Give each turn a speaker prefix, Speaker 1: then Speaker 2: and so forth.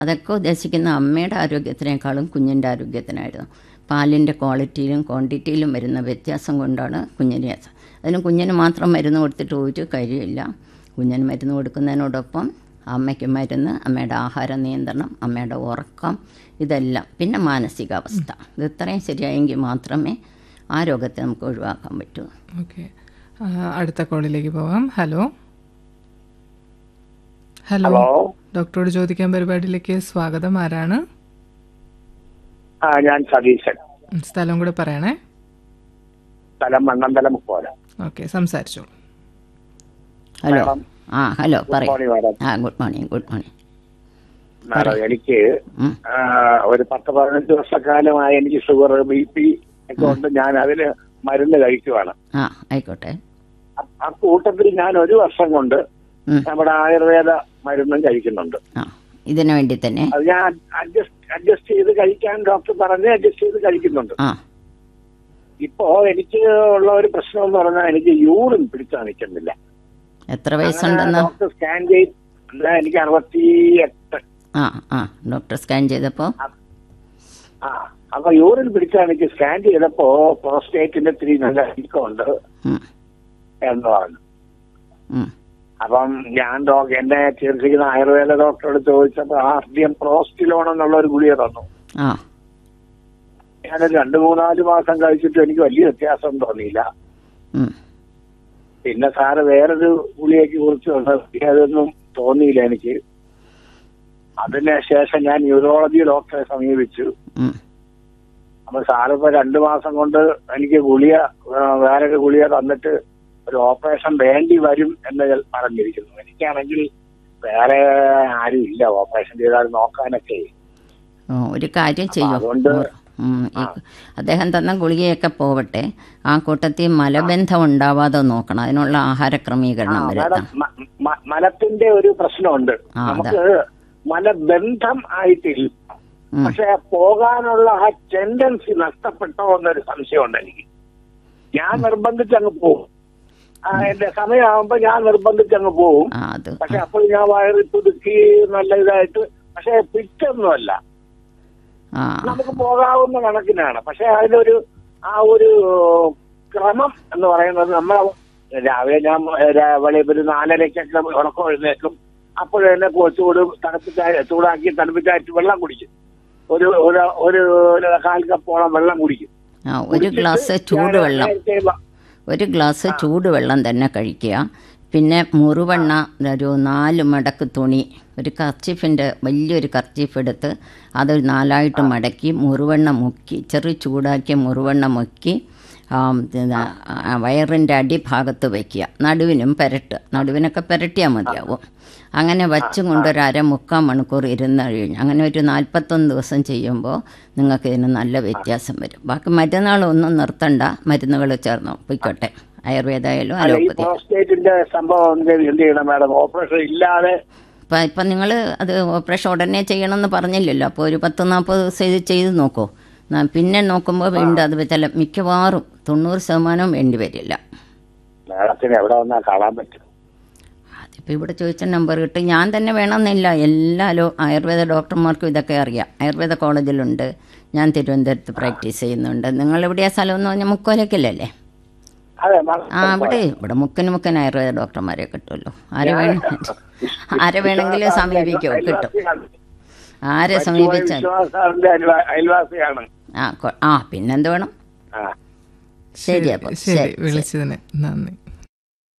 Speaker 1: അതൊക്കെ ഉദ്ദേശിക്കുന്ന അമ്മയുടെ ആരോഗ്യത്തിനേക്കാളും കുഞ്ഞിൻ്റെ ആരോഗ്യത്തിനായിരുന്നു പാലിൻ്റെ ക്വാളിറ്റിയിലും ക്വാണ്ടിറ്റിയിലും വരുന്ന വ്യത്യാസം കൊണ്ടാണ് കുഞ്ഞിനെ അതിന് കുഞ്ഞിന് മാത്രം മരുന്ന് കൊടുത്തിട്ട് ഒരു കാര്യമില്ല കുഞ്ഞിന് മരുന്ന് കൊടുക്കുന്നതിനോടൊപ്പം അമ്മയ്ക്ക് മരുന്ന് അമ്മയുടെ ആഹാര നിയന്ത്രണം അമ്മയുടെ ഉറക്കം ഇതെല്ലാം പിന്നെ മാനസികാവസ്ഥ ഇത് ഇത്രയും ശരിയായെങ്കിൽ മാത്രമേ ആ രോഗത്തെ നമുക്ക് ഒഴിവാക്കാൻ പറ്റൂ
Speaker 2: ഓക്കെ അടുത്ത കോളിലേക്ക് പോവാം ഹലോ ഹലോ
Speaker 3: ഹലോ
Speaker 2: ഡോക്ടറോട് ചോദിക്കാൻ പരിപാടിയിലേക്ക് സ്വാഗതം ആരാണ്
Speaker 3: ആ ഞാൻ സതീശൻ
Speaker 2: ഉം, സ്ഥലം കൂടെ പറയണേ
Speaker 3: സ്ഥലം മണ്ണന്തലം പോലെ
Speaker 2: ഓക്കെ സംസാരിച്ചോളൂ
Speaker 1: ഹലോ
Speaker 3: മാഡം.
Speaker 1: ആ ഹലോ പറയൂ
Speaker 3: മോർണിംഗ് മാഡം
Speaker 1: ആ good morning good morning
Speaker 3: madam എനിക്ക്
Speaker 1: ഉം.
Speaker 3: ആ, ഒരു പത്ത് പതിനഞ്ച് വർഷക്കാലമായി എനിക്ക് ഷുഗർ ബി പി ഒക്കെ ഉണ്ട് ഞാൻ അതിന് മരുന്ന് കഴിക്കുവാണ്
Speaker 1: ആ ആയിക്കോട്ടെ
Speaker 3: അ- ആ കൂട്ടത്തിൽ ഞാൻ ഒരു വർഷം കൊണ്ട്
Speaker 1: ഉം.
Speaker 3: നമ്മുടെ ആയുർവേദ മരുന്നും കഴിക്കുന്നുണ്ട്
Speaker 1: ആ ഇതിനു വേണ്ടി തന്നെ
Speaker 3: അത് ഞാൻ അഡ്ജസ്റ്റ് അഡ്ജസ്റ്റ് ചെയ്ത് കഴിക്കാൻ ഡോക്ടർ പറഞ്ഞ് അഡ്ജസ്റ്റ് ചെയ്ത് കഴിക്കുന്നുണ്ട്
Speaker 1: ആ
Speaker 3: ഇപ്പോ എനിക്ക് ഉള്ള ഒരു പ്രശ്നം എന്ന് പറഞ്ഞാൽ എനിക്ക് യൂറിൻ പിടിച്ചാൽ നിൽക്കുന്നില്ല
Speaker 1: എത്ര വയസ്സുണ്ടെന്ന്
Speaker 3: ഡോക്ടർ സ്കാൻ ചെയ്ത് എന്നാ എനിക്ക് അറുപത്തി എട്ട്
Speaker 1: ആ ആ ഡോക്ടർ സ്കാൻ ചെയ്തപ്പോൾ
Speaker 3: ആ അപ്പൊ യൂറിൻ പിടിച്ചാൽ എനിക്ക് സ്കാൻ ചെയ്തപ്പോ പ്രോസ്റ്റേറ്റിന്റെ ഇത്തിരി നല്ല വീക്കമുണ്ട് എന്ന് പറഞ്ഞു അപ്പം ഞാൻ ഡോക്ടർ എന്നെ ചികിത്സിക്കുന്ന ആയുർവേദ ഡോക്ടറോട് ചോദിച്ചപ്പോ ആർഡിയം പ്രോസ്റ്റിലോൺ എന്നുള്ള ഒരു ഗുളിക തന്നു
Speaker 1: ആ
Speaker 3: ഞാനൊരു രണ്ടു മൂന്നാല് മാസം കഴിച്ചിട്ട് എനിക്ക് വലിയ വ്യത്യാസം തോന്നിയില്ല
Speaker 1: ഉം.
Speaker 3: പിന്നെ സാറ് വേറൊരു ഗുളികയ്ക്ക് കുറിച്ച് പറഞ്ഞു അതൊന്നും തോന്നിയില്ല എനിക്ക് അതിന് ശേഷം ഞാൻ ന്യൂറോളജി ഡോക്ടറെ സമീപിച്ചു
Speaker 1: ഉം.
Speaker 3: അപ്പൊ സാറ് ഇപ്പൊ രണ്ടു മാസം കൊണ്ട് എനിക്ക് ഗുളിക ആ, വേറൊരു ഗുളിക തന്നിട്ട് ഒരു ഓപ്പറേഷൻ വേണ്ടി വരും എന്ന് പറഞ്ഞിരിക്കുന്നു എനിക്കാണെങ്കിൽ വേറെ ആരും ഇല്ല ഓപ്പറേഷൻ ചെയ്താൽ നോക്കാനൊക്കെ
Speaker 1: ഓ, ഒരു കാര്യം ചെയ്യൂ
Speaker 3: അതുകൊണ്ട്
Speaker 1: ഉം, ഈ അദ്ദേഹം തന്ന ഗുളികയൊക്കെ പോവട്ടെ ആ കൂട്ടത്തിൽ മലബന്ധം ഉണ്ടാവാതെ നോക്കണം അതിനുള്ള ആഹാര ക്രമീകരണം
Speaker 3: മാഡം
Speaker 1: വരുത്താം
Speaker 3: മ- മ- മലത്തിന്റെ ഒരു പ്രശ്നമുണ്ട്
Speaker 1: ആ, അതാ.
Speaker 3: നമുക്ക് മലബന്ധം ആയിട്ടില്ല
Speaker 1: ഉം.
Speaker 3: പക്ഷെ പോകാനുള്ള ആ ടെൻഡൻസി നഷ്ടപ്പെട്ടോ എന്നൊരു സംശയമുണ്ട് എനിക്ക് ഞാൻ നിർബന്ധിച്ച് അങ്ങ് പോകും ആ, എന്റെ സമയമാകുമ്പോ ഞാൻ നിർബന്ധിച്ച് അങ്ങ് പോകും
Speaker 1: ആ അത്
Speaker 3: പക്ഷെ അപ്പോൾ ഞാൻ വയറി പുതുക്കി നല്ല ഇതായിട്ട് പക്ഷെ പിറ്റൊന്നുമല്ല
Speaker 1: ആ
Speaker 3: നമുക്ക് പോകാവുന്ന കണക്കിനാണ് പക്ഷെ അതിലൊരു ആ ഒരു ക്രമം എന്ന് പറയുന്നത് നമ്മൾ രാവിലെ ഞാൻ രാ- വെളിയിൽ ഒരു നാലരയ്ക്കൊക്കെ ഉറക്കം എഴുന്നേക്കും അപ്പോൾ തന്നെ ചൂട് തണുപ്പിച്ച ചൂടാക്കി തണുപ്പിച്ചായിട്ട് വെള്ളം കുടിക്കും ഒരു ഒരു ഒരു ഒരു കാൽ കപ്പോളം വെള്ളം കുടിക്കും
Speaker 1: ആ ഒരു ഗ്ലാസ് ചൂടുവെള്ളം
Speaker 3: നേരത്തെ വ-
Speaker 1: ഒരു ഗ്ലാസ് ചൂടുവെള്ളം തന്നെ കഴിക്കുക പിന്നെ മുറുവെണ്ണ ഒരു നാല് മടക്ക് തുണി ഒരു കർച്ചീഫിൻ്റെ വലിയൊരു കർച്ചീഫ് എടുത്ത് അത് നാലായിട്ട് മടക്കി മുറുവെണ്ണ മുക്കി ചെറു ചൂടാക്കിയ മുറുവെണ്ണ മുക്കി വയറിൻ്റെ അടിഭാഗത്ത് വയ്ക്കുക നടുവിനും പെരട്ടുക നടുവിനൊക്കെ പെരട്ടിയാൽ മതിയാവും അങ്ങനെ വച്ചും കൊണ്ട് ഒരു അര മുക്കാൽ മണിക്കൂർ ഇരുന്ന് കഴിഞ്ഞ് അങ്ങനെ ഒരു നാൽപ്പത്തൊന്ന് ദിവസം ചെയ്യുമ്പോൾ നിങ്ങൾക്ക് ഇതിന് നല്ല വ്യത്യാസം വരും ബാക്കി മരുന്നുകളൊന്നും നിർത്തണ്ട മരുന്നുകൾ ചേർന്നോ പൊയ്ക്കോട്ടെ ആയുർവേദമായാലും
Speaker 3: അല്ല, ഈ
Speaker 1: അലോപ്പതി
Speaker 3: പ്രോസ്റ്റേറ്റിന്റെ സംഭവം എന്ത് എന്ത് ചെയ്യണം മാഡം ഓപ്പറേഷൻ ഇല്ലാതെ
Speaker 1: ഇപ്പം ഇപ്പം നിങ്ങൾ അത് ഓപ്പറേഷൻ ഉടനെ ചെയ്യണമെന്ന് പറഞ്ഞില്ലല്ലോ അപ്പോൾ ഒരു പത്ത് നാൽപ്പത് ദിവസം ഇത് ചെയ്ത് നോക്കൂ ന- പിന്നെ നോക്കുമ്പോൾ വീണ്ടും അത് ചില മിക്കവാറും തൊണ്ണൂറ് ശതമാനവും വേണ്ടി വരില്ല
Speaker 3: മാഡത്തിന് എവിടെ വന്നാൽ കാണാൻ പറ്റും
Speaker 1: അതിപ്പോൾ ഇവിടെ ചോദിച്ച നമ്പർ കിട്ടും ഞാൻ തന്നെ വേണമെന്നില്ല എല്ലാ ലോ ആയുർവേദ ഡോക്ടർമാർക്കും ഇതൊക്കെ അറിയാം ആയുർവേദ കോളേജിലുണ്ട് ഞാൻ തിരുവനന്തപുരത്ത് പ്രാക്ടീസ് ചെയ്യുന്നുണ്ട് നിങ്ങൾ എവിടെയാ സ്ഥലം എന്ന് പറഞ്ഞാൽ മുക്കോലക്കല്ലേ
Speaker 3: അതെ മാഡം
Speaker 1: ആ ഇവിടെ ഇവിടെ മുക്കന് മുക്കൻ ആയുർവേദ ഡോക്ടർമാരെ കിട്ടുമല്ലോ ആരെ വേണം ആരെ വേണമെങ്കിലും സമീപിക്കോ കിട്ടും ആരെ സമീപിച്ചാൽ
Speaker 3: വിശ്വാസാറിന്റെ അയൽവാ- അയൽവാസിയാണ്
Speaker 1: ആ കൊ- ആ പിന്നെന്ത് വേണം
Speaker 3: ആ
Speaker 1: ശരി അപ്പോൾ
Speaker 2: ശരി
Speaker 1: ശരി
Speaker 2: വിളിച്ചതിന് നന്ദി